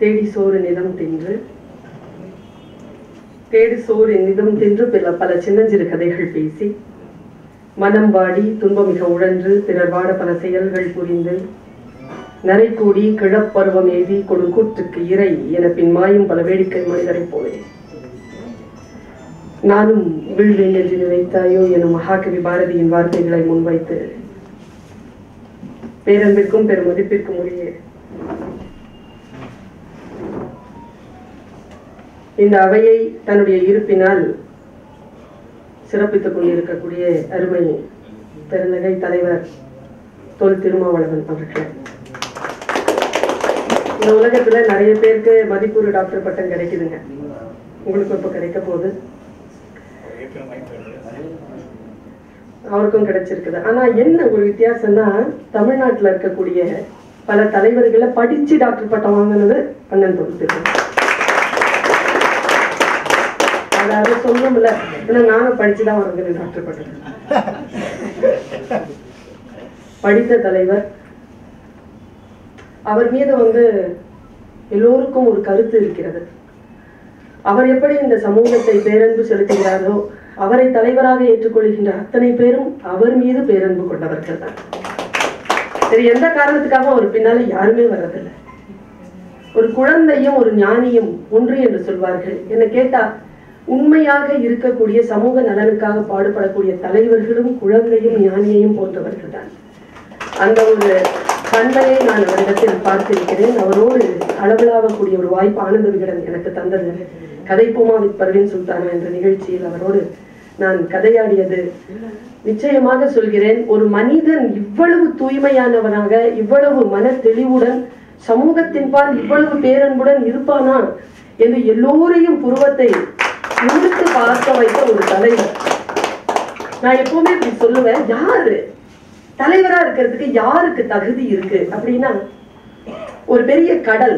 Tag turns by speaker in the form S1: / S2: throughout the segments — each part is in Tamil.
S1: தேடி சோறு நிதம் தின்று தேடி சோறு நிதம் தின்று பல பல சின்னஞ்சிறு கதைகள் பேசி மனம் வாடி துன்பமிக உழன்று பிறர் வாட பல செயல்கள் புரிந்து நரை கூடி கிழப்பருவம் எய்தி கொடுங்கூற்றுக்கு இறை என பின் மாயும் பல வேடிக்கை மனிதரைப் போலே நானும் வீழ்வேன் என்று நினைத்தாயோ எனும் மகாகவி பாரதியின் வார்த்தைகளை முன்வைத்து பேரன்பிற்கும் பெருமதிப்பிற்கும் உரிய இந்த அவையை தன்னுடைய இருப்பினால் சிறப்பித்துக் கொண்டிருக்கக்கூடிய அருமை பெருந்தகை தலைவர் தொல் திருமாவளவன் அவர்கள் இந்த உலகத்துல நிறைய பேருக்கு மதிப்பூர் டாக்டர் பட்டம் கிடைக்குதுங்க உங்களுக்கு இப்ப கிடைக்க போகுது அவருக்கும் கிடைச்சிருக்குது ஆனா என்ன ஒரு வித்தியாசம்னா தமிழ்நாட்டுல இருக்கக்கூடிய பல தலைவர்களை படிச்சு டாக்டர் பட்டம் வாங்கினது அண்ணன் தொகுத்து அதாவது சொல்லணும்ல ஏன்னா நானும் படிச்சுதான் வாங்கினேன் டாக்டர் பட்டம் படித்த தலைவர் அவர் மீது வந்து எல்லோருக்கும் ஒரு கருத்து இருக்கிறது அவர் எப்படி இந்த சமூகத்தை பேரன்பு செலுத்துகிறாரோ அவரை தலைவராக ஏற்றுக்கொள்கின்ற அத்தனை பேரும் அவர் மீது பேரன்பு கொண்டவர்கள் தான் சரி எந்த காரணத்துக்காக அவர் பின்னால யாருமே வர்றதில்லை ஒரு குழந்தையும் ஒரு ஞானியும் ஒன்று என்று சொல்வார்கள் என்ன கேட்டா உண்மையாக இருக்கக்கூடிய சமூக நலனுக்காக பாடுபடக்கூடிய தலைவர்களும் குழந்தையும் ஞானியையும் போன்றவர்கள் தான் அந்த ஒரு பண்பையை நான் அவரிடத்தில் பார்த்திருக்கிறேன் அவரோடு அளவிலாவக்கூடிய ஒரு வாய்ப்பு ஆனந்த விகடன் எனக்கு தந்தது கதைப்போமா வித் பர்வீன் சுல்தானா என்ற நிகழ்ச்சியில் அவரோடு நான் கதையாடியது நிச்சயமாக சொல்கிறேன் ஒரு மனிதன் இவ்வளவு தூய்மையானவனாக இவ்வளவு மன தெளிவுடன் சமூகத்தின்பால் இவ்வளவு பேரன்புடன் இருப்பானா என்று எல்லோரையும் புருவத்தை நிமிர்த்து பார்க்க வைத்த ஒரு தலைவர் நான் எப்பவுமே இப்படி சொல்லுவேன் யாரு தலைவரா இருக்கிறதுக்கு யாருக்கு தகுதி இருக்கு அப்படின்னா ஒரு பெரிய கடல்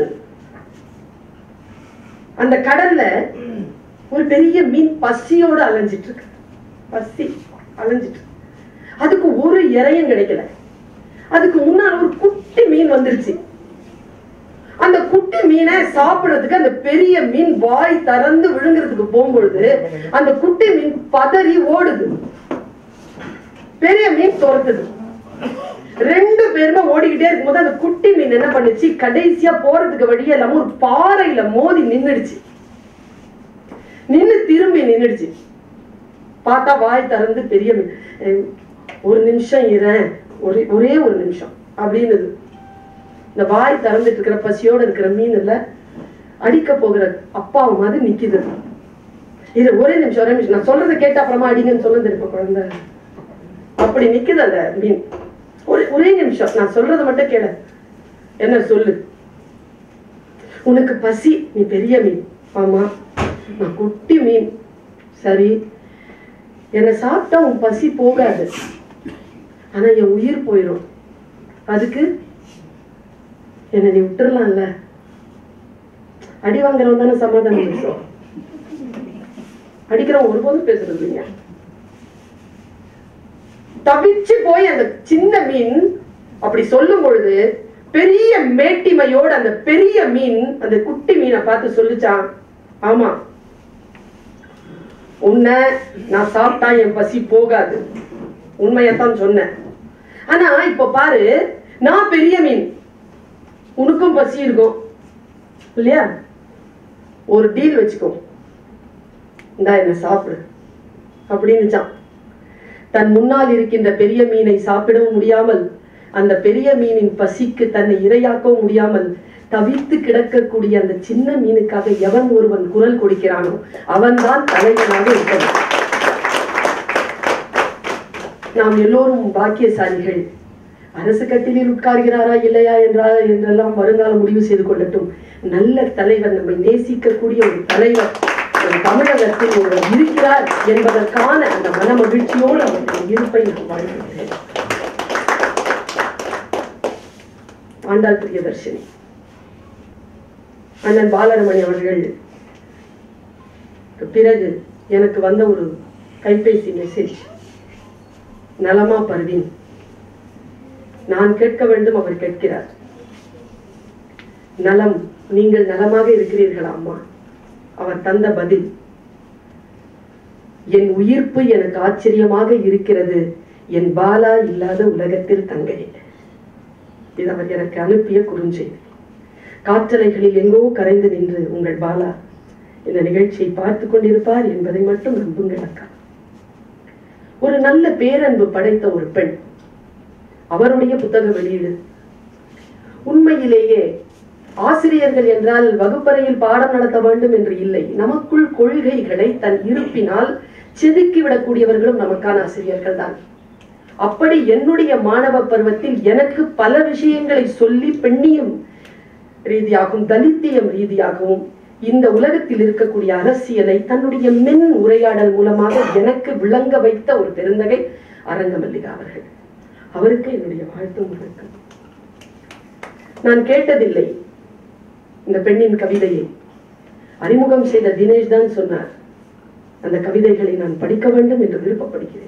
S1: அந்த கடல்ல ஒரு பெரிய மீன் பசியோட அலைஞ்சிட்டு இருக்கு பசி அலைஞ்சிட்டு இருக்கு. அதுக்கு ஒரு இறையும் கிடைக்கல அதுக்கு முன்னால் ஒரு குட்டி மீன் வந்துருச்சு அந்த குட்டி மீனை சாப்பிடுறதுக்கு அந்த பெரிய மீன் வாய் திறந்து விழுங்குறதுக்கு போகும்பொழுது அந்த குட்டி மீன் பதறி ஓடுது பெரிய மீன் துரத்துது ரெண்டு பேருமே ஓடிக்கிட்டே இருக்கும்போது அந்த குட்டி மீன் என்ன பண்ணுச்சு கடைசியா போறதுக்கு வழியே இல்லாம ஒரு பாறையில மோதி நின்னுடுச்சு நின்னு திரும்பி நின்னுடுச்சு பார்த்தா வாய் திறந்து பெரிய மீன் அஹ் ஒரு நிமிஷம் இறேன் ஒரே ஒரே ஒரு நிமிஷம் அப்படின்னுது இந்த வாய் திறந்துட்டு இருக்கிற பசியோட இருக்கிற மீன் இல்ல அடிக்க போகிற அப்பாவை மாதிரி நிக்குது இது ஒரே நிமிஷம் ஒரே நிமிஷம் நான் சொல்றதை கேட்ட அப்புறமா அடிங்கன்னு சொல்லுது இப்ப குழந்தை அப்படி நிக்குது அந்த மீன் ஒரே ஒரே நிமிஷம் நான் சொல்றதை மட்டும் கேளு என்ன சொல்லு உனக்கு பசி நீ பெரிய மீன் ஆமா நான் குட்டி மீன் சரி என்னை சாப்பிட்டா உன் பசி போகாது ஆனா என் உயிர் போயிடும் அதுக்கு என்னை நீ விட்டுறலாம்ல அடி வாங்குறவன் தானே சமாதானம் பேசுவோம் அடிக்கிறவன் ஒருபோதும் பேசுறது இல்லைங்க தவிச்சு போய் அந்த சின்ன மீன் அப்படி சொல்லும் பொழுது பெரிய மேட்டிமையோட அந்த பெரிய மீன் அந்த குட்டி மீனை பார்த்து சொல்லுச்சான் ஆமா உன்னை நான் சாப்பிட்டா என் பசி போகாது உண்மையத்தான் சொன்னேன் ஆனா இப்ப பாரு நான் பெரிய மீன் உனக்கும் பசி இருக்கும் இல்லையா ஒரு டீல் வச்சுக்கோ இந்தா என்ன சாப்பிடு அப்படின்னுச்சான் தன் முன்னால் இருக்கின்ற பெரிய மீனை சாப்பிடவும் முடியாமல் அந்த பெரிய மீனின் பசிக்கு தன்னை இரையாக்கவும் முடியாமல் தவித்து கிடக்கக்கூடிய அந்த சின்ன மீனுக்காக எவன் ஒருவன் குரல் கொடுக்கிறானோ அவன்தான் தலைவனாக இருக்கணும் நாம் எல்லோரும் பாக்கியசாலிகள் அரசு கட்டிலில் உட்கார்கிறாரா இல்லையா என்றா என்றெல்லாம் வருங்காலம் முடிவு செய்து கொள்ளட்டும் நல்ல தலைவர் நம்மை நேசிக்கக்கூடிய ஒரு தலைவர் நம் தமிழகத்தில் ஒருவர் இருக்கிறார் என்பதற்கான அந்த மன மகிழ்ச்சியோடு அவருடைய இருப்பை நான் வாழ்கிறேன் ஆண்டாள் பிரியதர்ஷினி அண்ணன் பாலரமணி அவர்கள் பிறகு எனக்கு வந்த ஒரு கைபேசி மெசேஜ் நலமா பர்வீன் நான் கேட்க வேண்டும் அவர் கேட்கிறார் நலம் நீங்கள் நலமாக இருக்கிறீர்களா அம்மா அவர் தந்த பதில் என் உயிர்ப்பு எனக்கு ஆச்சரியமாக இருக்கிறது என் பாலா இல்லாத உலகத்தில் தங்கை இது அவர் எனக்கு அனுப்பிய குறுஞ்செய்தி காற்றலைகளில் எங்கோ கரைந்து நின்று உங்கள் பாலா இந்த நிகழ்ச்சியை பார்த்து கொண்டிருப்பார் என்பதை மட்டும் நம்புங்கள் அக்கா ஒரு நல்ல பேரன்பு படைத்த ஒரு பெண் அவருடைய புத்தக வெளியீடு உண்மையிலேயே ஆசிரியர்கள் என்றால் வகுப்பறையில் பாடம் நடத்த வேண்டும் என்று இல்லை நமக்குள் கொள்கைகளை தன் இருப்பினால் செதுக்கி விடக்கூடியவர்களும் நமக்கான ஆசிரியர்கள் தான் அப்படி என்னுடைய மாணவ பருவத்தில் எனக்கு பல விஷயங்களை சொல்லி பெண்ணியம் ரீதியாகவும் தலித்தியம் ரீதியாகவும் இந்த உலகத்தில் இருக்கக்கூடிய அரசியலை தன்னுடைய மென் உரையாடல் மூலமாக எனக்கு விளங்க வைத்த ஒரு பெருந்தகை அரங்கமல்லிகா அவர்கள் அவருக்கு என்னுடைய வாழ்த்து முழுக்க நான் கேட்டதில்லை இந்த பெண்ணின் கவிதையை அறிமுகம் செய்த தினேஷ் தான் சொன்னார் அந்த கவிதைகளை நான் படிக்க வேண்டும் என்று விருப்பப்படுகிறேன்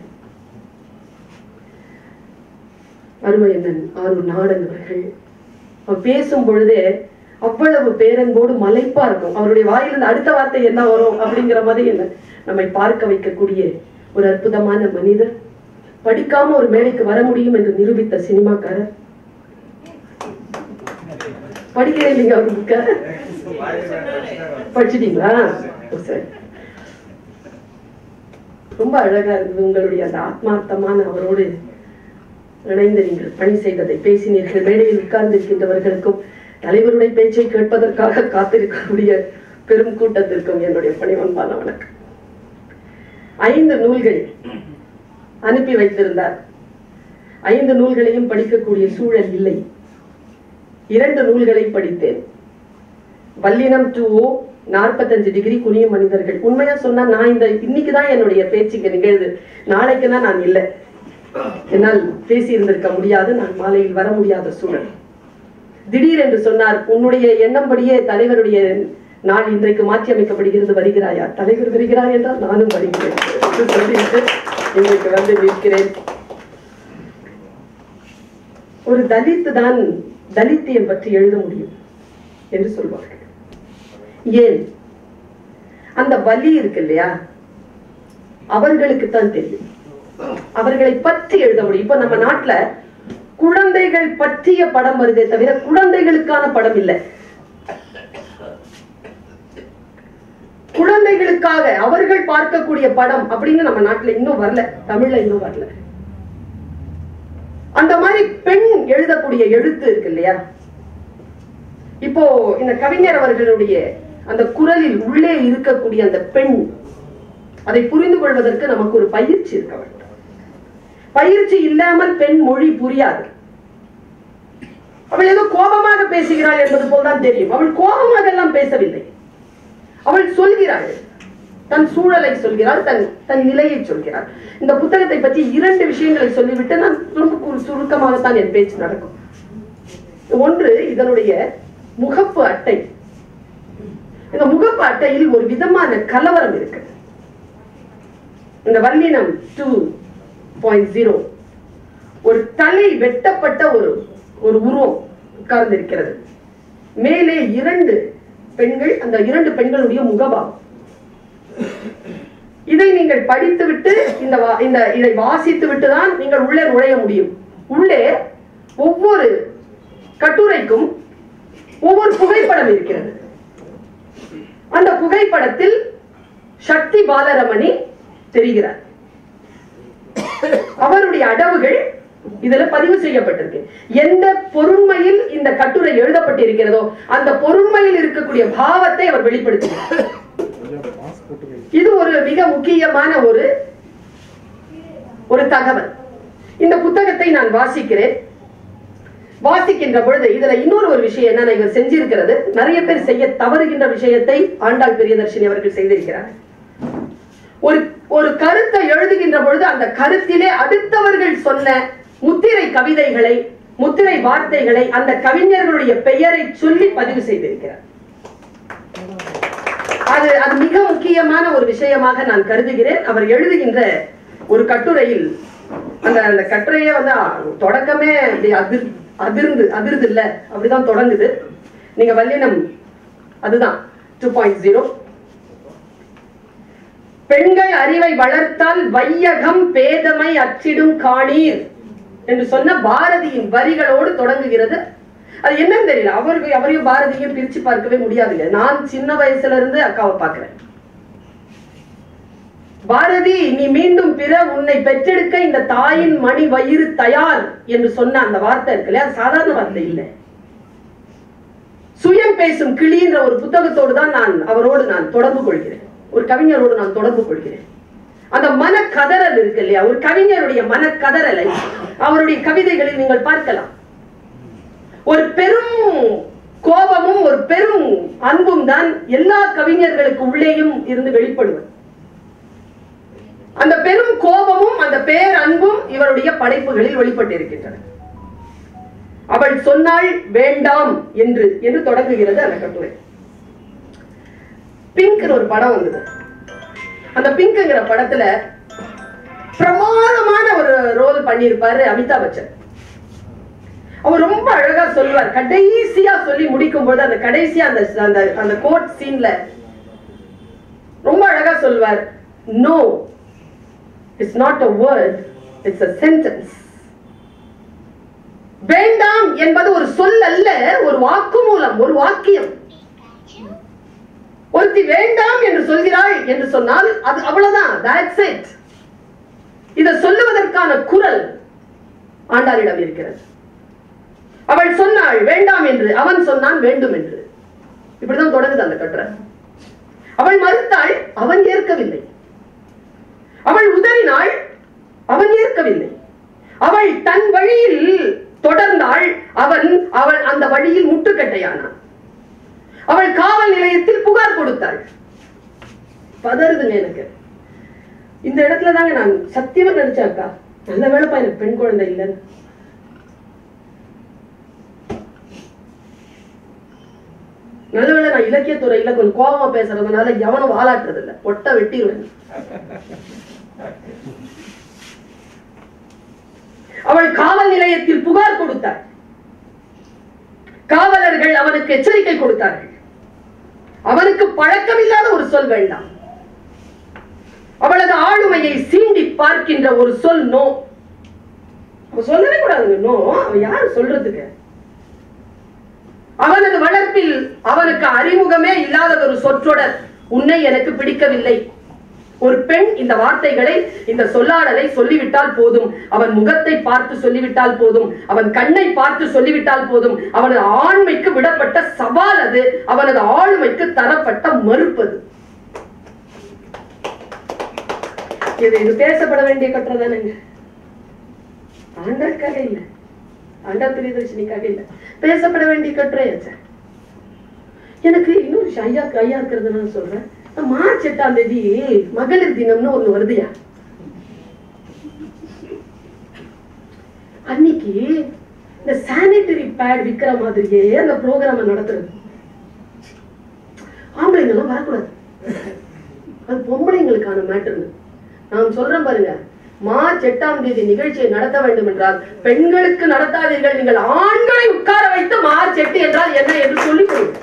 S1: அருமையண்ணன் ஆரூர் நாடன் அவர்கள் அவர் பேசும் பொழுதே அவ்வளவு பேரன்போடு மலைப்பா இருக்கும் அவருடைய வாயிலிருந்து அடுத்த வார்த்தை என்ன வரும் அப்படிங்கிற மாதிரி என்ன நம்மை பார்க்க வைக்கக்கூடிய ஒரு அற்புதமான மனிதர் படிக்காம ஒரு மேடைக்கு வர முடியும் என்று நிரூபித்த சினிமாக்காரர் படிக்கிறேன் இல்லைங்க அவர் புக்க படிச்சிட்டீங்களா ஓ, சரி ரொம்ப அழகா இருந்தது உங்களுடைய அந்த ஆத்மார்த்தமான அவரோடு இணைந்து நீங்கள் பணி செய்ததை பேசினீர்கள் மேடையில் உட்கார்ந்திருக்கின்றவர்களுக்கும் தலைவருடைய பேச்சை கேட்பதற்காக காத்திருக்கக்கூடிய பெரும் கூட்டத்திற்கும் என்னுடைய பணிவன்பான வணக்கம் ஐந்து நூல்கள் அனுப்பி வைத்திருந்தார் ஐந்து நூல்களையும் படிக்கக்கூடிய சூழல் இல்லை இரண்டு நூல்களை படித்தேன் வல்லினம் டூ ஓ நாற்பத்தஞ்சு டிகிரி குனியும் மனிதர்கள் உண்மையா சொன்னா நான் இந்த இன்னைக்கு தான் என்னுடைய பேச்சுக்கு நிகழ்வு நாளைக்குன்னா நான் இல்லை என்னால் பேசி இருந்திருக்க முடியாது நான் மாலையில் வர முடியாத சூழல் திடீர் என்று சொன்னார் உன்னுடைய எண்ணம்படியே தலைவருடைய நாள் இன்றைக்கு மாற்றி அமைக்கப்படுகிறது வருகிறாயா தலைவர் வருகிறார் என்றால் நானும் வருகிறேன் என்று சொல்லிவிட்டு இன்றைக்கு வந்து நிற்கிறேன் ஒரு தலித்து தான் தலித்தியம் பற்றி எழுத முடியும் என்று சொல்வார்கள் ஏன் அந்த வலி இருக்கு இல்லையா அவர்களுக்கு தான் தெரியும் அவர்களை பற்றி எழுத முடியும் இப்ப நம்ம நாட்டுல குழந்தைகள் பற்றிய படம் வருதே தவிர குழந்தைகளுக்கான படம் இல்லை குழந்தைகளுக்காக அவர்கள் பார்க்கக்கூடிய படம் அப்படின்னு நம்ம நாட்டுல இன்னும் வரல தமிழ்ல இன்னும் வரல அந்த மாதிரி பெண் எழுதக்கூடிய எழுத்து இருக்கு இல்லையா இப்போ இந்த கவிஞர் அவர்களுடைய அந்த குரலில் உள்ளே இருக்கக்கூடிய அந்த பெண் அதை புரிந்து கொள்வதற்கு நமக்கு ஒரு பயிற்சி இருக்க வேண்டும் பயிற்சி இல்லாமல் பெண் மொழி புரியாது அவள் ஏதோ கோபமாக பேசுகிறாள் என்பது போல்தான் தெரியும் அவள் கோபமாக எல்லாம் பேசவில்லை அவள் சொல்கிறாள் தன் சூழலை சொல்கிறாள் தன் தன் நிலையை சொல்கிறாள் இந்த புத்தகத்தை பற்றி இரண்டு விஷயங்களை சொல்லிவிட்டு நான் ரொம்ப கு- சுருக்கமாகத்தான் என் பேச்சு நடக்கும் ஒன்று இதனுடைய முகப்பு அட்டை இந்த முகப்பு அட்டையில் ஒரு விதமான கலவரம் இருக்கு இந்த வல்லினம் டூ பாயிண்ட் ஜீரோ ஒரு தலை வெட்டப்பட்ட ஒரு ஒரு உருவம் உட்கார்ந்திருக்கிறது மேலே இரண்டு பெண்கள் அந்த இரண்டு பெண்களுடைய முகபாவம் இதை நீங்கள் படித்துவிட்டு இந்த வா- இந்த இதை வாசித்து விட்டு தான் நீங்கள் உள்ளே நுழைய முடியும் உள்ளே ஒவ்வொரு கட்டுரைக்கும் ஒவ்வொரு புகைப்படம் இருக்கிறது அந்த புகைப்படத்தில் சக்தி பாலரமணி தெரிகிறார் அவருடைய அடவுகள் இதுல பதிவு செய்யப்பட்டிருக்கு எந்த பொருண்மையில் இந்த கட்டுரை எழுதப்பட்டிருக்கிறதோ அந்த பொருண்மையில் இருக்கக்கூடிய பாவத்தை அவர் வெளிப்படுத்துகிறார் இது ஒரு மிக முக்கியமான ஒரு ஒரு தகவல் இந்த புத்தகத்தை நான் வாசிக்கிறேன் வாசிக்கின்ற பொழுது இதுல இன்னொரு ஒரு விஷயம் என்னன்னா இவர் செஞ்சிருக்கிறது நிறைய பேர் செய்ய தவறுகின்ற விஷயத்தை ஆண்டாள் பிரியதர்ஷினி அவர்கள் செய்திருக்கிறார் ஒரு ஒரு கருத்தை எழுதுகின்ற பொழுது அந்த கருத்திலே அடுத்தவர்கள் சொன்ன முத்திரை கவிதைகளை முத்திரை வார்த்தைகளை அந்த கவிஞர்களுடைய பெயரை சொல்லி பதிவு செய்திருக்கிறார் அது அது மிக முக்கியமான ஒரு விஷயமாக நான் கருதுகிறேன் அவர் எழுதுகின்ற ஒரு கட்டுரையில் அந்த அந்த கட்டுரையே வந்து ஆ, தொடக்கமே அப்படி அதிர் அதிர்ந்து அதிர்து இல்ல அப்படிதான் தொடங்குது நீங்க வல்லினம் அதுதான் டூ பாயிண்ட் ஜீரோ பெண்கள் அறிவை வளர்த்தால் வையகம் பேதமை அச்சிடும் காணீர் என்று சொன்ன பாரதியின் வரிகளோடு தொடங்குகிறது அது என்னன்னு தெரியல அவருக்கு அவரையும் பாரதியும் பிரிச்சு பார்க்கவே முடியாதுங்க நான் சின்ன வயசுல இருந்து அக்காவை பார்க்கிறேன் பாரதி நீ மீண்டும் பிற உன்னை பெற்றெடுக்க இந்த தாயின் மணி வயிறு தயார் என்று சொன்ன அந்த வார்த்தை இருக்கு இல்லையா அது சாதாரண வார்த்தை இல்லை சுயம் பேசும் கிளின்ற ஒரு புத்தகத்தோடு தான் நான் அவரோடு நான் தொடர்பு கொள்கிறேன் ஒரு கவிஞரோடு நான் தொடர்பு கொள்கிறேன் அந்த மன கதறல் இருக்கு இல்லையா ஒரு கவிஞருடைய மன கதறலை அவருடைய கவிதைகளில் நீங்கள் பார்க்கலாம் ஒரு பெரும் கோபமும் ஒரு பெரும் அன்பும் தான் எல்லா கவிஞர்களுக்கு உள்ளேயும் இருந்து வெளிப்படுவது அந்த பெரும் கோபமும் அந்த பேர் அன்பும் இவருடைய படைப்புகளில் வெளிப்பட்டிருக்கின்றன அவள் சொன்னாள் வேண்டாம் என்று என்று தொடங்குகிறது அந்த கட்டுரை பிங்க்னு ஒரு படம் வந்தது அந்த பிங்க்ங்கிற படத்துல பிரமாதமான ஒரு ரோல் பண்ணியிருப்பாரு அமிதாப் பச்சன் அவர் ரொம்ப அழகா சொல்லுவார் கடைசியா சொல்லி முடிக்கும் போது அந்த கடைசியா அந்த அந்த அந்த கோர்ட் சீன்ல ரொம்ப அழகா சொல்லுவார் no it's not a word it's a sentence வேண்டாம் என்பது ஒரு சொல் அல்ல ஒரு வாக்குமூலம் ஒரு வாக்கியம் ஒருத்தி வேண்டாம் என்று சொல்கிறாள் என்று சொன்னால் அது அவ்வளவுதான் that's it இதை சொல்லுவதற்கான குரல் ஆண்டாளிடம் இருக்கிறது அவள் சொன்னாள் வேண்டாம் என்று அவன் சொன்னான் வேண்டும் என்று இப்படிதான் தொடங்குது அந்த கட்டுரை அவள் மறுத்தாள் அவன் ஏற்கவில்லை அவள் உதறினாள் அவன் ஏற்கவில்லை அவள் தன் வழியில் தொடர்ந்தாள் அவன் அவள் அந்த வழியில் முட்டுக்கட்டையானான் அவள் காவல் நிலையத்தில் புகார் கொடுத்தாள் பதறுதுங்க எனக்கு இந்த இடத்துல தாங்க நான் சத்தியமா நினைச்சாக்கா நல்ல வேலைப்பா எனக்கு பெண் குழந்தை இல்லைன்னு நல்லவேளை நான் இலக்கியத்துறையில கொஞ்சம் கோபமா பேசுறதுனால எவனும் வாலாட்டுறது இல்ல ஒட்ட வெட்டிடுவேன் அவள் காவல் நிலையத்தில் புகார் கொடுத்தாள் காவலர்கள் அவனுக்கு எச்சரிக்கை கொடுத்தார்கள் அவனுக்கு பழக்கமில்லாத ஒரு சொல் வேண்டாம் அவளது ஆளுமையை சீண்டி பார்க்கின்ற ஒரு சொல் நோ அவ சொல்லவே கூடாதுங்க நோ அவ யாரு சொல்றதுக்கு அவனது வளர்ப்பில் அவனுக்கு அறிமுகமே இல்லாத ஒரு சொற்றொடர் உன்னை எனக்கு பிடிக்கவில்லை ஒரு பெண் இந்த வார்த்தைகளை இந்த சொல்லாடலை சொல்லிவிட்டால் போதும் அவன் முகத்தை பார்த்து சொல்லிவிட்டால் போதும் அவன் கண்ணை பார்த்து சொல்லிவிட்டால் போதும் அவனது ஆண்மைக்கு விடப்பட்ட சவால் அது அவனது ஆளுமைக்கு தரப்பட்ட மறுப்பது இது இது பேசப்பட வேண்டிய கட்டுறதானுங்க ஆண்டற்காக இல்லை ஆண்டா பிரியதர்ஷினிக்காக இல்லை பேசப்பட வேண்டிய கட்டுரையாச்ச எனக்கு இன்னொரு விஷயம் ஐயா ஐயா இருக்கிறது நான் சொல்றேன் மார்ச் எட்டாம் தேதி மகளிர் தினம்னு ஒண்ணு வருதுயா அன்னைக்கு இந்த சானிட்டரி பேட் விக்கிற மாதிரியே அந்த ப்ரோக்ராம் நடத்துறது ஆம்பளைங்க எல்லாம் வரக்கூடாது அது பொம்பளைங்களுக்கான மேட்டர்னு நான் சொல்றேன் பாருங்க மார்ச் எட்டாம் தேதி நிகழ்ச்சியை நடத்த வேண்டும் என்றால் பெண்களுக்கு நடத்தாதீர்கள் நீங்கள் ஆண்களை உட்கார வைத்து மார்ச் எட்டு என்றால் என்ன என்று சொல்லிக் கொடுங்க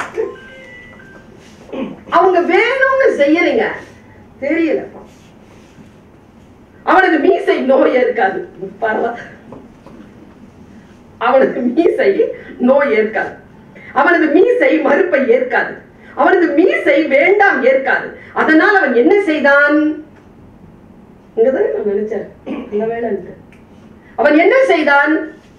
S1: அவங்க வேணும்னு செய்யலைங்க தெரியலப்பா அவனுக்கு மீசை நோய் இருக்காது பரவாயில்ல அவனுக்கு மீசை நோய் ஏற்காது அவனது மீசை மறுப்பை ஏற்காது அவனது மீசை வேண்டாம் ஏற்காது அதனால் அவன் என்ன செய்தான் இங்கதானே நான் நினைச்சேன் நல்ல வேலைன்ட்டு அவன் என்ன செய்தான்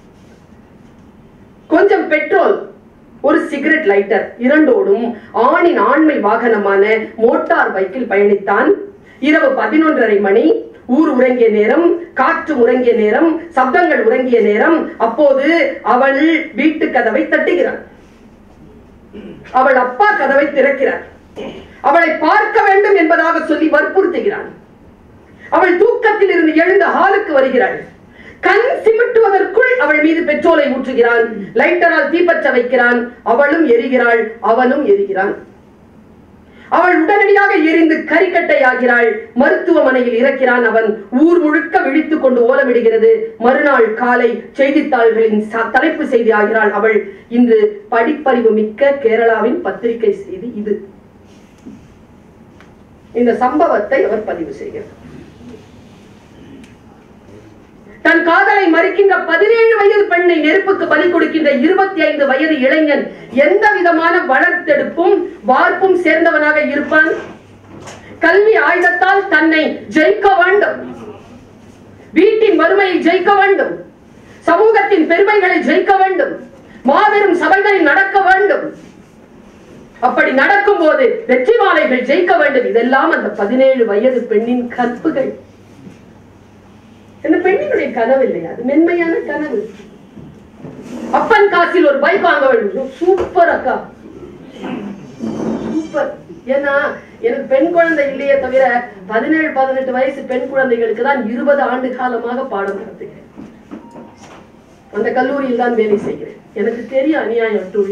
S1: கொஞ்சம் பெட்ரோல் ஒரு சிகரெட் லைட்டர் இரண்டோடும் ஆணின் ஆண்மை வாகனமான மோட்டார் பைக்கில் பயணித்தான் இரவு பதினொன்றரை மணி ஊர் உறங்கிய நேரம் காற்று உறங்கிய நேரம் சப்தங்கள் உறங்கிய நேரம் அப்போது அவள் வீட்டு கதவை தட்டுகிறாள் அவள் அப்பா கதவை திறக்கிறார் அவளை பார்க்க வேண்டும் என்பதாக சொல்லி வற்புறுத்துகிறான் அவள் தூக்கத்தில் இருந்து எழுந்த ஹாலுக்கு வருகிறாள் கண் சிமிட்டுவதற்குள் அவள் மீது பெட்ரோலை ஊற்றுகிறான் லைட்டரால் தீப்பற்ற வைக்கிறான் அவளும் எரிகிறாள் அவனும் எரிகிறான் அவள் உடனடியாக எரிந்து கரிக்கட்டை ஆகிறாள் மருத்துவமனையில் இறக்கிறான் அவன் ஊர் முழுக்க விழித்துக் கொண்டு ஓலமிடுகிறது மறுநாள் காலை செய்தித்தாள்களின் ச- தலைப்பு செய்தி ஆகிறாள் அவள் இன்று படிப்பறிவு மிக்க கேரளாவின் பத்திரிகை செய்தி இது இந்த சம்பவத்தை அவர் பதிவு செய்கிறார் தன் காதலை மறுக்கின்ற பதினேழு வயது பெண்ணை நெருப்புக்கு பலி கொடுக்கின்ற இருபத்தி ஐந்து வயது இளைஞன் எந்த விதமான வளர்த்தெடுப்பும் வார்ப்பும் சேர்ந்தவனாக இருப்பான் கல்வி ஆயுதத்தால் தன்னை ஜெயிக்க வேண்டும் வீட்டின் வறுமையை ஜெயிக்க வேண்டும் சமூகத்தின் பெருமைகளை ஜெயிக்க வேண்டும் மாபெரும் சபைகளில் நடக்க வேண்டும் அப்படி நடக்கும் போது வெற்றி மாலைகள் ஜெயிக்க வேண்டும் இதெல்லாம் அந்த பதினேழு வயது பெண்ணின் கற்புகள் இந்த பெண்ணினுடைய கனவு இல்லையா அது மென்மையான கனவு அப்பன் காசில் ஒரு பைக் வாங்க வேண்டும் சூப்பர் அக்கா சூப்பர் ஏன்னா எனக்கு பெண் குழந்தை இல்லையே தவிர பதினேழு பதினெட்டு வயசு பெண் குழந்தைகளுக்கு தான் இருபது ஆண்டு காலமாக பாடம் நடத்துகிறேன் அந்த கல்லூரியில் தான் வேலை செய்கிறேன் எனக்கு தெரியும் அநியாயம் டூ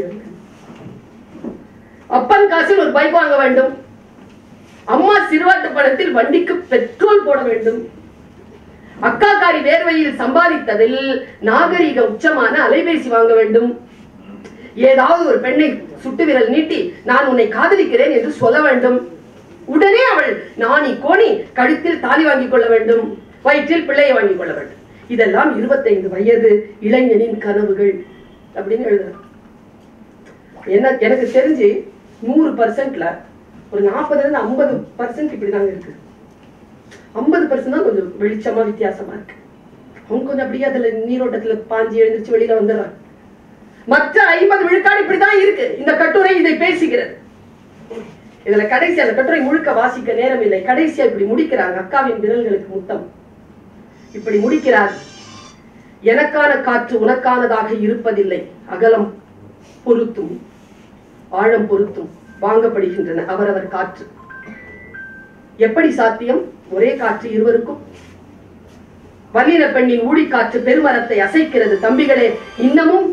S1: அப்பன் காசில் ஒரு பைக் வாங்க வேண்டும் அம்மா சிறுவாட்டு பணத்தில் வண்டிக்கு பெட்ரோல் போட வேண்டும் அக்காக்காரி வேர்வையில் சம்பாதித்ததில் நாகரிக உச்சமான அலைபேசி வாங்க வேண்டும் ஏதாவது ஒரு பெண்ணை சுட்டு விரல் நீட்டி நான் உன்னை காதலிக்கிறேன் என்று சொல்ல வேண்டும் உடனே அவள் நாணி கோணி கழுத்தில் தாலி வாங்கிக் கொள்ள வேண்டும் வயிற்றில் பிள்ளையை வாங்கிக் கொள்ள வேண்டும் இதெல்லாம் இருபத்தைந்து வயது இளைஞனின் கனவுகள் அப்படின்னு எழுதுறான் என்ன எனக்கு தெரிஞ்சு நூறு பர்சன்ட்ல ஒரு நாற்பதுல இருந்து ஐம்பது பர்சன்ட் இப்படிதாங்க இருக்கு ஐம்பது பர்சன்ட் தான் கொஞ்சம் வெளிச்சமா வித்தியாசமா இருக்கு அவங்க கொஞ்சம் அப்படியே அதுல நீரோட்டத்துல பாஞ்சி எழுந்திருச்சு வெளியில வந்துடுறாங்க மற்ற ஐம்பது விழுக்காடு இப்படிதான் இருக்கு இந்த கட்டுரை இதை பேசுகிறது இதுல கடைசி அந்த கட்டுரை முழுக்க வாசிக்க நேரம் இல்லை கடைசியா இப்படி முடிக்கிறாங்க அக்காவின் விரல்களுக்கு முத்தம் இப்படி முடிக்கிறார் எனக்கான காற்று உனக்கானதாக இருப்பதில்லை அகலம் பொருத்தும் ஆழம் பொருத்தும் வாங்கப்படுகின்றன அவரவர் காற்று எப்படி சாத்தியம் ஒரே காற்று இருவருக்கும் வல்லின பெண்ணின் ஊழிக்காற்று பெருமரத்தை அசைக்கிறது தம்பிகளே இன்னமும்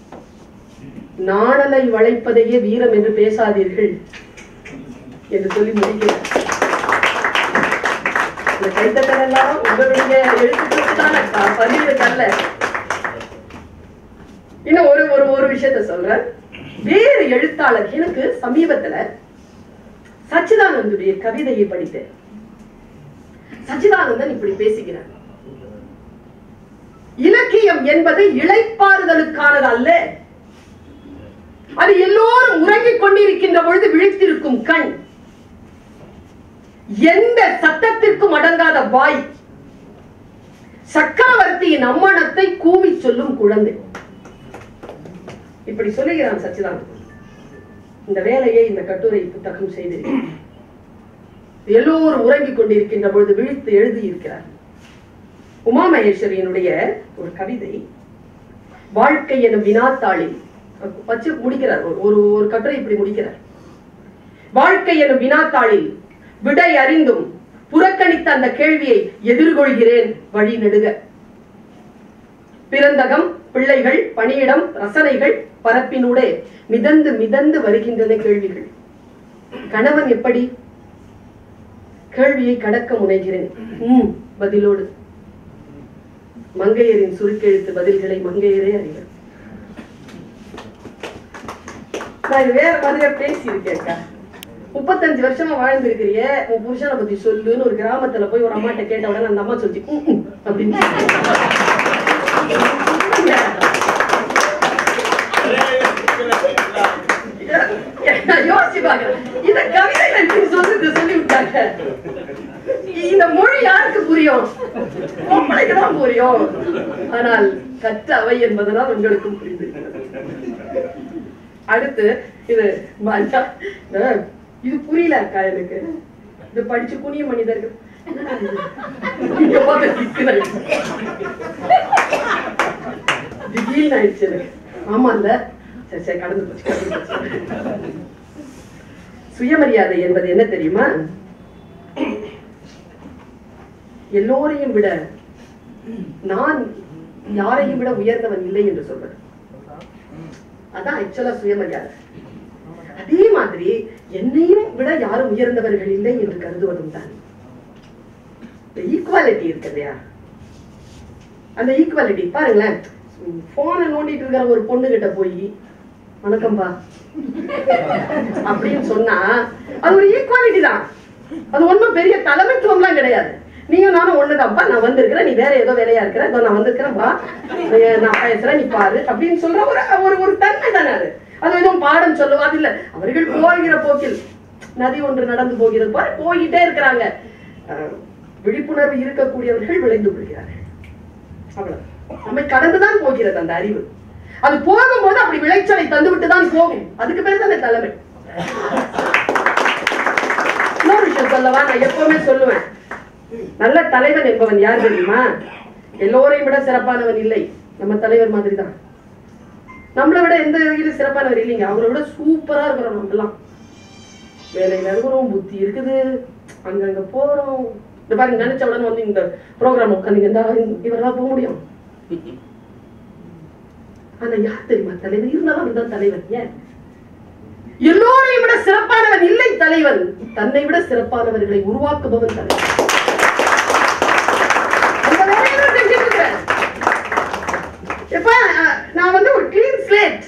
S1: நாணலை வளைப்பதையே வீரம் என்று பேசாதீர்கள் என்று சொல்லி முடிக்கிறார் இந்த கைத்தட்டல் எல்லாம் உங்களுடைய எழுத்துக்களுக்கு தான் பதிவு தரல இன்னும் ஒரு ஒரு ஒரு விஷயத்த சொல்றேன் வேறு எழுத்தாளர் எனக்கு சமீபத்துல சச்சிதானந்துடைய கவிதையை படித்தேன் சச்சிதானந்தன் இப்படி பேசுகிறார் இலக்கியம் என்பது இளைப்பாறுதலுக்கானது அல்ல அது எல்லோரும் உறங்கிக் கொண்டிருக்கின்ற பொழுது விழித்திருக்கும் கண் எந்த சத்தத்திற்கும் அடங்காத வாய் சக்கரவர்த்தியின் அம்மணத்தை கூவி சொல்லும் குழந்தை இப்படி சொல்லுகிறான் சச்சிதானந்தன் இந்த வேலையை இந்த கட்டுரை புத்தகம் செய்திருக்கிறார் எல்லோரும் உறங்கிக் கொண்டிருக்கின்ற பொழுது விழித்து எழுதியிருக்கிறார் உமா மகேஸ்வரியினுடைய ஒரு கவிதை வாழ்க்கை எனும் வினாத்தாளில் வச்சு முடிக்கிறார் ஒரு- ஒரு ஒரு கட்டுரை இப்படி முடிக்கிறார் வாழ்க்கை எனும் வினாத்தாளில் விடை அறிந்தும் புறக்கணித்த அந்த கேள்வியை எதிர்கொள்கிறேன் வழி நெடுக பிறந்தகம் பிள்ளைகள் பணியிடம் ரசனைகள் பரப்பினூடே மிதந்து மிதந்து வருகின்றன கேள்விகள் கணவன் எப்படி கேள்வியை கடக்க முனைகிறேன் ம் பதிலோடு மங்கையரின் சுருக்கெழுத்து பதில்களை மங்கையரே அறிவர் நான் இது வேற மாதிரியா பேசியிருக்கேன்க்கா முப்பத்தஞ்சு வருஷமா வாழ்ந்திருக்கிறிய உன் புருஷனை பத்தி சொல்லுன்னு ஒரு கிராமத்துல போய் ஒரு அம்மாட்ட கேட்ட உடனே அந்த அம்மா சொல்லிச்சு "ம், ம்" அப்படின்னு நான் யோசிச்சு பார்க்கிறேன். இத கவிதையில இப்படி சொல்லிட்டு சொல்லி விட்டாங்க. இந்த மொழி யாருக்கு புரியும் பொம்பளைக்கு தான் புரியும் ஆனால் கற்ற அவை என்பதனால் உங்களுக்கும் புரியுது அடுத்து இது மஞ்சா இந்த- இது புரியல அக்கா எனக்கு இது படிச்சு குனிய மனிதர்கள் என்னடா இது? இங்க பார்த்து திக்குறேன். திடீர்னு ஆயிடுச்சு எனக்கு ஆமால்ல சரி சரி கடந்து போச்சு கடந்து போச்சு சுயமரியாதை என்பது என்ன தெரியுமா எல்லோரையும் விட நான் யாரையும் விட உயர்ந்தவன் இல்லை என்று சொல்வது அதான் ஆக்சுவலா சுயமரியாதை அதே மாதிரி என்னையும் விட யாரும் உயர்ந்தவர்கள் இல்லை என்று கருதுவதும் தான் இந்த ஈக்குவாலிட்டி இருக்கு இல்லையா அந்த ஈக்குவாலிட்டி பாருங்களேன் போனை நோண்டிட்டு இருக்கிற ஒரு பொண்ணு கிட்ட போய் வணக்கம்பா அப்படின்னு சொன்னா அது ஒரு ஈக்குவாலிட்டி தான் அது ஒண்ணும் பெரிய தலைமைத்துவம்லாம் கிடையாது நீயும் நானும் ஒண்ணுதான்ப்பா நான் வந்திருக்கிறேன் நீ வேற ஏதோ வேலையா இருக்கிற இதோ நான் வந்திருக்கிறேன் வா ஏ, நான் பேசுறேன் நீ பாரு அப்படின்னு சொல்ற ஒரு ஒரு ஒரு தன்மை தானே அது அது எதுவும் பாடம் சொல்லுவாது இல்ல அவர்கள் போகிற போக்கில் நதி ஒன்று நடந்து போகிறது பாரு போயிட்டே இருக்கிறாங்க அஹ், விழிப்புணர்வு இருக்கக்கூடியவர்கள் விளைந்து கொள்கிறார்கள் அவ்வளவு நம்மை கடந்துதான் போகிறது அந்த அறிவு அது போகும்போது அப்படி விளைச்சலை தந்துவிட்டு தான் போகும் அதுக்கு பேர் தான் தலைமை இன்னொரு விஷயம் சொல்லவா நான் எப்பவுமே சொல்லுவேன் நல்ல தலைவன் என்பவன் யார் தெரியுமா எல்லோரையும் விட சிறப்பானவன் இல்லை நம்ம தலைவர் மாதிரி தான் நம்மளை விட எந்த வகையிலும் சிறப்பானவர் இல்லைங்க அவரை விட சூப்பரா இருக்கிறோம் நம்மலாம் வேலையில இருக்கிறோம் புத்தி இருக்குது அங்கங்க போறோம் இந்த பாருங்க நினைச்ச உடனே வந்து இந்த ப்ரோக்ராம் உட்காந்து இந்த இவரெல்லாம் போக முடியும் ஆனா யார் தெரியுமா தலைவர் இருந்தாலும் அவர் தான் தலைவர் ஏன் எல்லோரையும் விட சிறப்பானவன் இல்லை தலைவன் தன்னை விட சிறப்பானவர்களை உருவாக்குபவன் தலைவன் அந்த வேலையை நான் செஞ்சுட்டு இருக்கிறேன். எப்ப அஹ், நான் வந்து ஒரு கிளீன் ஸ்லேட்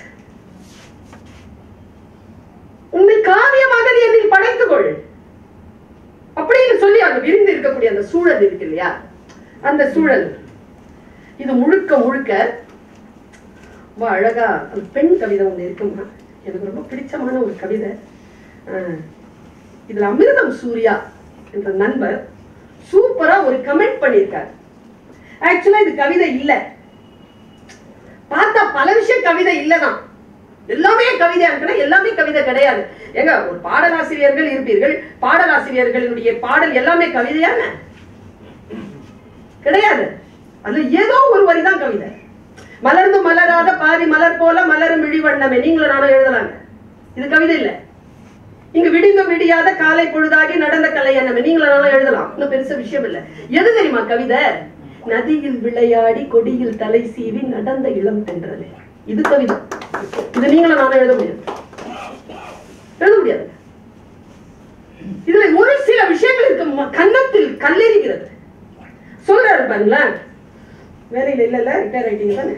S1: உன்னை காவியமாக நீ என்னை படைத்துக் கொள் அப்படின்னு சொல்லி அங்க விரிந்து இருக்கக்கூடிய அந்த சூழல் இருக்கு இல்லையா அந்த சூழல் இது முழுக்க முழுக்க ரொம்ப அழகா ஒரு பெண் கவிதை ஒண்ணு இருக்குமா எனக்கு ரொம்ப பிடிச்சமான ஒரு கவிதை அஹ், இதுல அமிர்தம் சூர்யா என்ற நண்பர் சூப்பரா ஒரு கமெண்ட் பண்ணியிருக்கார் ஆக்சுவலா இது கவிதை இல்ல பார்த்தா பல விஷயம் கவிதை இல்லதான் எல்லாமே கவிதையா இருக்குன்னா எல்லாமே கவிதை கிடையாது ஏங்க ஒரு பாடலாசிரியர்கள் இருப்பீர்கள் பாடலாசிரியர்களுடைய பாடல் எல்லாமே கவிதையான கிடையாது அதுல ஏதோ ஒரு வரி தான் கவிதை மலர்ந்து மலராத பாதி மலர் போல மலரும் விழிவண்ணமே நீங்களும் நானும் எழுதலாங்க இது கவிதை இல்ல இங்க விடிந்து விடியாத காலை பொழுதாகி நடந்த கலை என்னமே நீங்களும் நானும் எழுதலாம் இன்னும் பெருச விஷயம் இல்ல எது தெரியுமா கவிதை நதியில் விளையாடி கொடியில் தலை சீவி நடந்த இளம் தென்றலே இது கவிதை இது நீங்களும் நானும் எழுத முடியாது எழுத முடியாது இதுல ஒரு சில விஷயங்கள் இருக்கு ம- கன்னத்தில் கல்லெறிகிறது சொல்றாரு பாருங்களேன் வேலையில இல்ல ரிட்டையர் ஆயிட்டீங்க தானே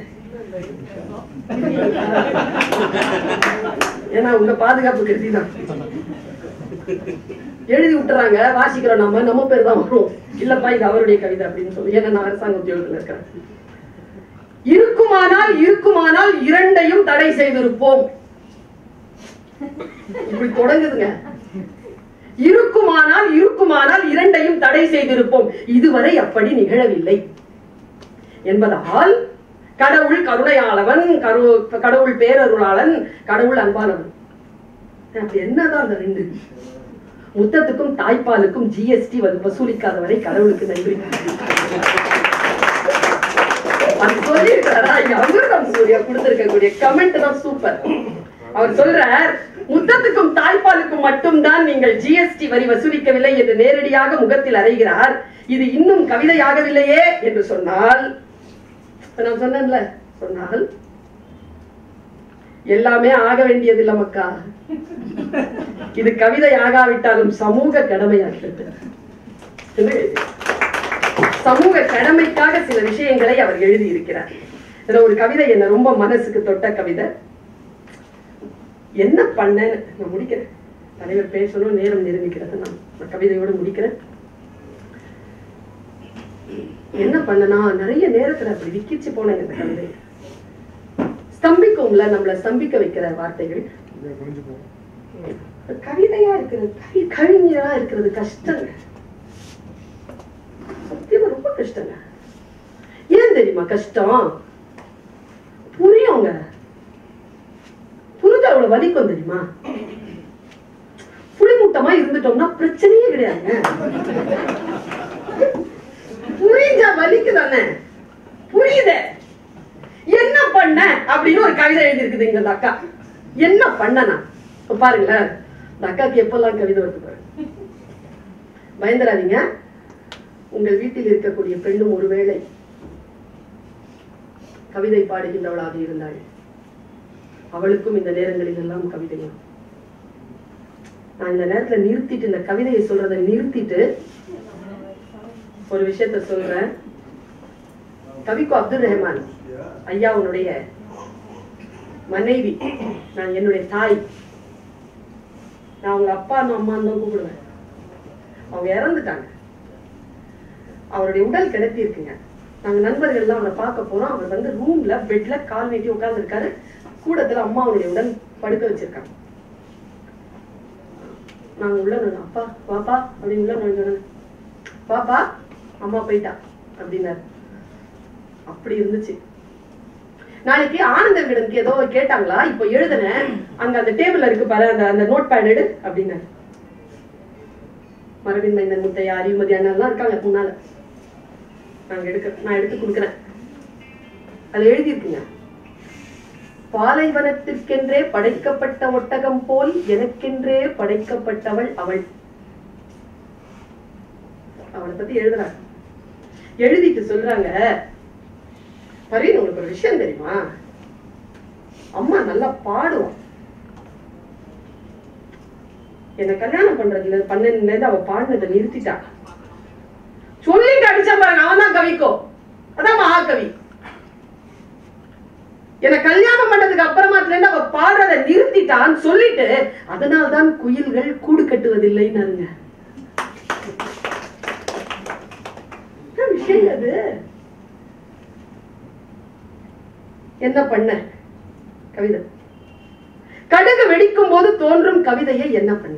S1: ஏன்னா உங்க பாதுகாப்பு கருதி தான் எழுதி விட்டுறாங்க வாசிக்கிறோம் நம்ம நம்ம பேர் தான் வரும் இல்லப்பா இது அவருடைய கவிதை அப்படின்னு சொல்லி ஏன்னா நான் அரசாங்க உத்தியோகத்துல இருக்கிறேன் இருக்குமானால் இருக்குமானால் இரண்டையும் தடை செய்திருப்போம் இப்படி தொடங்குதுங்க இருக்குமானால் இருக்குமானால் இரண்டையும் தடை செய்திருப்போம் இதுவரை அப்படி நிகழவில்லை என்பதால் கடவுள் கருணையாளவன் கரு கடவுள் பேரருளாளன் கடவுள் அன்பானவன் அப்படி என்னதான் அந்த ரெண்டு முத்தத்துக்கும் தாய்ப்பாலுக்கும் ஜிஎஸ்டி வசூலிக்காத வரை கடவுளுக்கு நன்றி அது சொல்லியிருக்காரா இங்க அமிர்தம் சூர்யா கொடுத்திருக்கக்கூடிய கமெண்ட் தான் சூப்பர் அவர் சொல்றார் முத்தத்துக்கும் தாய்ப்பாலுக்கும் மட்டும்தான் நீங்கள் ஜிஎஸ்டி வரி வசூலிக்கவில்லை என்று நேரடியாக முகத்தில் அறைகிறார் இது இன்னும் கவிதையாகவில்லையே என்று சொன்னால் இப்ப நான் சொன்னேன்ல சொன்னால் எல்லாமே ஆக வேண்டியது இல்ல மக்கா இது கவிதை ஆகாவிட்டாலும் சமூக கடமையாகிறது என்ன எழுதி? சமூக கடமைக்காக சில விஷயங்களை அவர் எழுதி இருக்கிறார் இதுல ஒரு கவிதை என்ன ரொம்ப மனசுக்கு தொட்ட கவிதை என்ன பண்ணேன்னு நான் முடிக்கிறேன் தலைவர் பேசணும் நேரம் நெருங்கிக்கிறது நான் நான் கவிதையோட முடிக்கிறேன் என்ன பண்ணனா நிறைய நேரத்துல அப்படி விக்கிச்சு போனேன் இந்த கவிதை ஸ்தம்பிக்கும்ல நம்மள ஸ்தம்பிக்க வைக்கிற வார்த்தைகள் கவிதையா இருக்கிறது கவி கவிஞரா இருக்கிறது கஷ்டங்க சத்தியமா ரொம்ப கஷ்டங்க ஏன் தெரியுமா கஷ்டம் புரியுங்க புரிஞ்ச அவ்வளவு வலிக்கும் தெரியுமா புளிமுட்டமா இருந்துட்டோம்னா பிரச்சனையே கிடையாதுங்க புரிஞ்ச வலிக்கு தானே புரியுதே என்ன பண்ண அப்படின்னு ஒரு கவிதை எழுதி இருக்குது இங்க இந்த அக்கா என்ன பண்ணனா இப்ப பாருங்களேன் இந்த அக்காக்கு எப்பெல்லாம் கவிதை வருது பாருங்க பயந்துராதீங்க உங்கள் வீட்டில் இருக்கக்கூடிய பெண்ணும் ஒருவேளை கவிதை பாடுகின்றவளாக இருந்தாள் அவளுக்கும் இந்த நேரங்களில் எல்லாம் கவிதையும் நான் இந்த நேரத்துல நிறுத்திட்டு இந்த கவிதையை சொல்றதை நிறுத்திட்டு ஒரு விஷயத்த சொல்றேன் கவிக்கோ அப்துல் ரஹ்மான் ஐயாவுடைய மனைவி நான் என்னுடைய தாய் நான் அவங்க அப்பா அம்மா தான் கூப்பிடுவேன் அவங்க இறந்துட்டாங்க அவருடைய உடல் கிடத்தி இருக்குங்க நாங்க நண்பர்கள் எல்லாம் அவரை பார்க்க போறோம் அவர் வந்து ரூம்ல பெட்ல கால் நீட்டி உட்கார்ந்து இருக்காரு கூடத்துல அம்மா அவருடைய உடல் படுக்க வச்சிருக்காங்க நாங்க உள்ள நுழைஞ்சோம். அப்பா வாப்பா அப்படின்னு உள்ள நுழைஞ்சோம் பாப்பா அம்மா போயிட்டா அப்படின்னாரு அப்படி இருந்துச்சு நாளைக்கு ஆனந்த விடனுக்கு ஏதோ கேட்டாங்களா இப்போ எழுதுனேன் அங்க அந்த டேபிள்ல இருக்கு பாரு அந்த அந்த நோட் பேட் எடு அப்படின்னாரு மரபின் மைந்தன் முத்தையா அறிவுமதி அண்ணன்லாம் இருக்காங்க முன்னால நாங்க எடுக்க நான் எடுத்து கொடுக்குறேன் அதுல எழுதி இருக்குங்க பாலைவனத்திற்கென்றே படைக்கப்பட்ட ஒட்டகம் போல் எனக்கென்றே படைக்கப்பட்டவள் அவள் அவளை பத்தி எழுதுறாங்க எழுதிட்டு சொல்றாங்க பரீன் உங்களுக்கு ஒரு விஷயம் தெரியுமா அம்மா நல்லா பாடுவான் என்ன கல்யாணம் பண்றதுல பன்னெண்டுல இருந்து அவ பாடினதை நிறுத்திட்டா சொல்லிட்டு அடிச்சா பாருங்க அவன் தான் கவிக்கோ அதான் மகாகவி என்ன கல்யாணம் பண்ணதுக்கு அப்புறமாத்துல இருந்து அவ பாடுறத நிறுத்திட்டான்னு சொல்லிட்டு அதனால்தான் குயில்கள் கூடு கட்டுவதில்லைன்னு விஷயம் அது என்ன பண்ண கவிதை கடுகு வெடிக்கும் போது தோன்றும் கவிதையை என்ன பண்ண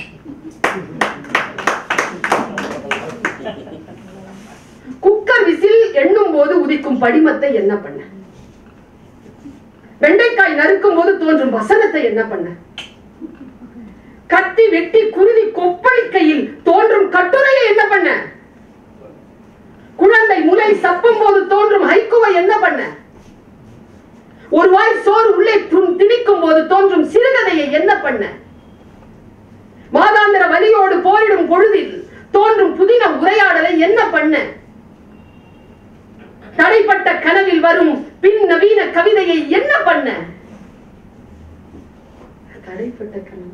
S1: குக்கர் விசில் எண்ணும் போது உதிக்கும் படிமத்தை என்ன பண்ண வெண்டைக்காய் நறுக்கும் போது தோன்றும் வசனத்தை என்ன பண்ண கத்தி வெட்டி குருதி கொப்பளிக்கையில் தோன்றும் கட்டுரையை என்ன பண்ண குழந்தை முலை சப்பும் போது தோன்றும் ஹைக்குவை என்ன பண்ண ஒரு வாய் சோறு உள்ளே து- திணிக்கும் போது தோன்றும் சிறுகதையை என்ன பண்ண மாதாந்திர வலியோடு போரிடும் பொழுதில் தோன்றும் புதின உரையாடலை என்ன பண்ண தடைப்பட்ட கனவில் வரும் பின் நவீன கவிதையை என்ன பண்ண தடைப்பட்ட கனவு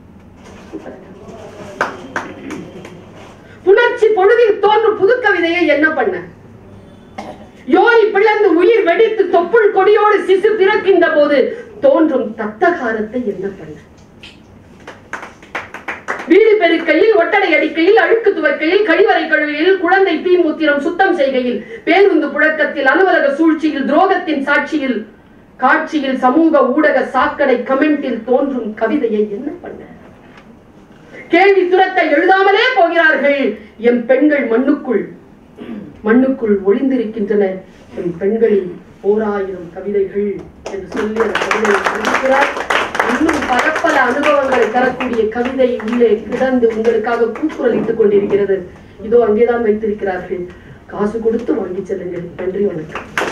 S1: புணர்ச்சி பொழுதில் தோன்றும் புது கவிதையை என்ன பண்ண யோனி பிளந்து உயிர் வெடித்து தொப்புள் கொடியோடு சிசு பிறக்கின்ற போது தோன்றும் தத்தகாரத்தை என்ன பண்ண வீடு பெருக்கையில் ஒட்டடை அடிக்கையில் அழுக்கு துவைக்கையில் கழிவறை கழுவியில் குழந்தை பீ மூத்திரம் சுத்தம் செய்கையில் பேருந்து புழக்கத்தில் அலுவலக சூழ்ச்சியில் துரோகத்தின் சாட்சியில் காட்சியில் சமூக ஊடக சாக்கடை கமெண்டில் தோன்றும் கவிதையை என்ன பண்ண கேள்வி துரத்த எழுதாமலே போகிறார்கள் எம் பெண்கள் மண்ணுக்குள் மண்ணுக்குள் ஒளிந்திருக்கின்றன எம் பெண்களின் ஓராயிரம் கவிதைகள் என்று சொல்லி அந்த கவிதையை முடிக்கிறார் இன்னும் பல பல அனுபவங்களை தரக்கூடிய கவிதை உள்ளே கிடந்து உங்களுக்காக கூக்குரலிட்டுக் கொண்டிருக்கிறது இதோ அங்கேதான் வைத்திருக்கிறார்கள் காசு கொடுத்து வாங்கிச் செல்லுங்கள் நன்றி வணக்கம்